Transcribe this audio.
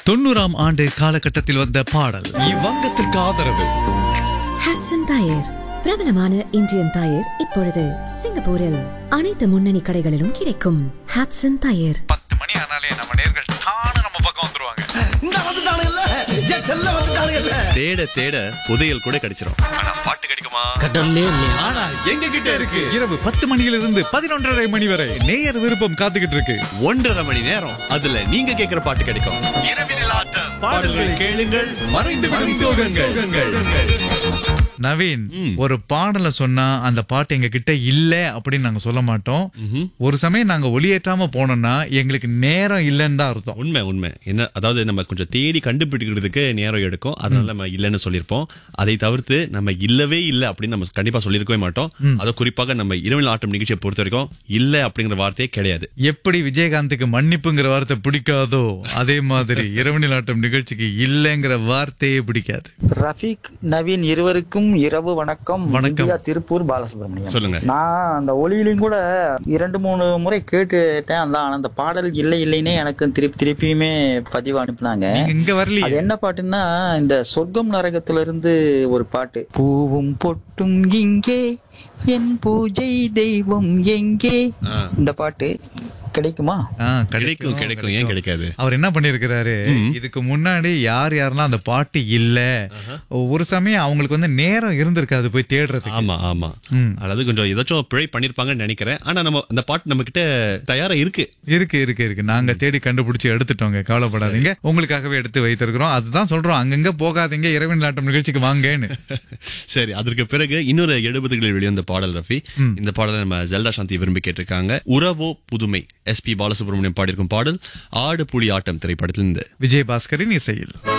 தொண்ணூறாம் ஆண்டு காலகட்டத்தில் வந்த பாடல் இவ்வங்கத்திற்கு ஆதரவு ஹாட்சன் டயர் பிரபலமான இந்தியன் டயர் இப்பொழுது சிங்கப்பூரில் அனைத்து முன்னணி கடைகளிலும் கிடைக்கும் ஹாட்சன் டயர் பத்து மணி ஆனாலே நம்ம நேர்கள் தானே நம்ம பக்கம் வந்துருவாங்க இந்த வந்துட்டானுங்கல்ல என் செல்ல வந்துட்டானுங்கல்ல தேட தேட புதையல் கூட கிடைச்சிரும் ஆனா பாட்டு கிடைக்குமா கடல்லே இல்லையா ஆனா எங்க கிட்ட இருக்கு இரவு பத்து மணியிலிருந்து பதினொன்றரை மணி வரை நேயர் விருப்பம் காத்துக்கிட்டு இருக்கு ஒன்றரை மணி நேரம் அதுல நீங்க கேக்குற பாட்டு கிடைக்கும் இரவினில் ஆட்டம் பாடல்கள் கேளுங்கள் மறைந்து விடும் சோகங்கள் நவீன் ஒரு பாடல சொன்னா அந்த பாட்டு எங்க கிட்ட இல்ல அப்படின்னு நாங்க சொல்ல மாட்டோம் ஒரு சமயம் நாங்க ஒளியேற்றாம போனோம்னா எங்களுக்கு நேரம் இல்லைன்னு தான் அர்த்தம் உண்மை உண்மை என்ன அதாவது நம்ம கொஞ்சம் தேடி கண்டுபிடிக்கிறதுக்கு நேரம் எடுக்கும் அதனால நம்ம இல்லைன்னு சொல்லியிருப்போம் அதை தவிர்த்து நம்ம இல்லவே இல்லை அப்படின்னு நம்ம கண்டிப்பா சொல்லியிருக்கவே மாட்டோம் அதை குறிப்பாக நம்ம இரவில் ஆட்டம் நிகழ்ச்சியை பொறுத்த வரைக்கும் இல்ல அப்படிங்கிற வார்த்தையே கிடையாது எப்படி விஜயகாந்துக்கு மன்னிப்புங்கிற வார்த்தை பிடிக்காதோ அதே மாதிரி இரவு நிலாட்டம் நிகழ்ச்சிக்கு இல்லைங்கிற வார்த்தையே பிடிக்காது ரஃபீக் நவீன் இருவருக்கும் இரவு வணக்கம் வணக்கம். இந்தியா திருப்பூர் பாலசுப்ரமணியம் சொல்லுங்க. நான் அந்த ஒளியிலையும் கூட இரண்டு மூணு முறை கேட்டுட்டேன் அந்த ஆனா அந்த பாடல் இல்லை இல்லைன்னே எனக்கு திருப்பி திருப்பியுமே பதிவு அனுப்புனாங்க நீங்க இங்க வரலையே அது என்ன பாட்டுன்னா இந்த சொர்க்கம் நரகத்துல இருந்து ஒரு பாட்டு பூவும் பொட்டும் இங்கே என் பூஜை தெய்வம் எங்கே இந்த பாட்டு கிடைக்குமா ஆ, கிடைக்கும் கிடைக்கும் ஏன் கிடைக்காது அவர் என்ன பண்ணிருக்கிறாரு இதுக்கு முன்னாடி யார் யாரெல்லாம் அந்த பாட்டு இல்ல ஒரு சமயம் அவங்களுக்கு வந்து நேரம் இருந்திருக்காது போய் தேடுறதுக்கு ஆமா ஆமா ம். அதாவது கொஞ்சம் ஏதாச்சும் பிழை பண்ணிருப்பாங்கன்னு நினைக்கிறேன் ஆனா நம்ம அந்த பாட்டு நம்ம கிட்ட தயாரா இருக்கு இருக்கு இருக்கு இருக்கு நாங்க தேடி கண்டுபிடிச்சு எடுத்துட்டோங்க கவலைப்படாதீங்க உங்களுக்காகவே எடுத்து வைத்திருக்கிறோம் அதுதான் சொல்றோம் அங்கங்க போகாதீங்க இரவின் நாட்டம் நிகழ்ச்சிக்கு வாங்கன்னு சரி அதற்கு பிறகு இன்னொரு எழுபதுகளில் வெளிவந்த பாடல் ரஃபி இந்த பாடலை நம்ம ஜெல்டா சாந்தி விரும்பி கேட்டிருக்காங்க உறவோ புதுமை எஸ்பி பாலசுப்ரமணியம் பாடியிருக்கும் பாடல் ஆடு புலி ஆட்டம் திரைப்படத்திலிருந்து விஜயபாஸ்கரின் இசையில்